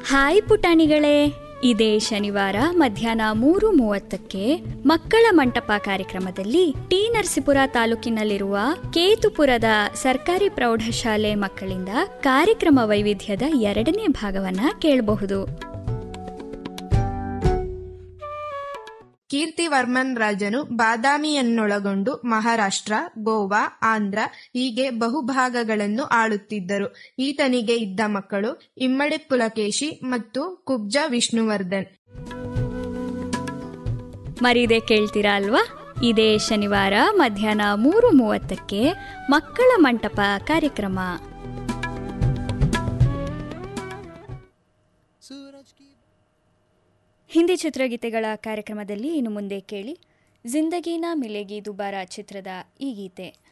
hi ಪುಟಾಣಿಗಳೇ ಇದೇ ಶನಿವಾರ ಮಧ್ಯಾಹ್ನ ಮೂರು ಮೂವತ್ತಕ್ಕೆ ಮಕ್ಕಳ ಮಂಟಪ ಕಾರ್ಯಕ್ರಮದಲ್ಲಿ ಟಿ ನರಸೀಪುರ ತಾಲೂಕಿನಲ್ಲಿರುವ ಕೇತುಪುರದ ಸರ್ಕಾರಿ ಪ್ರೌಢಶಾಲೆ ಮಕ್ಕಳಿಂದ ಕಾರ್ಯಕ್ರಮ ವೈವಿಧ್ಯದ ಎರಡನೇ ಭಾಗವನ್ನ ಕೇಳಬಹುದು ಕೀರ್ತಿವರ್ಮನ್ ರಾಜನು ಬಾದಾಮಿಯನ್ನೊಳಗೊಂಡು ಮಹಾರಾಷ್ಟ್ರ ಗೋವಾ ಆಂಧ್ರ ಹೀಗೆ ಬಹುಭಾಗಗಳನ್ನು ಆಳುತ್ತಿದ್ದರು ಈತನಿಗೆ ಇದ್ದ ಮಕ್ಕಳು ಇಮ್ಮಡಿ ಪುಲಕೇಶಿ ಮತ್ತು ಕುಬ್ಜ ವಿಷ್ಣುವರ್ಧನ್ ಮರೀದೆ ಕೇಳ್ತೀರಾ ಅಲ್ವಾ ಇದೇ ಶನಿವಾರ ಮಧ್ಯಾಹ್ನ ಮೂರು ಮೂವತ್ತಕ್ಕೆ ಮಕ್ಕಳ ಮಂಟಪ ಕಾರ್ಯಕ್ರಮ ಹಿಂದಿ ಚಿತ್ರಗೀತೆಗಳ ಕಾರ್ಯಕ್ರಮದಲ್ಲಿ ಇನ್ನು ಮುಂದೆ ಕೇಳಿ ಜಿಂದಗೀನಾ ಮಿಲೇಗಿ ದುಬಾರಾ ಚಿತ್ರದ ಈ ಗೀತೆ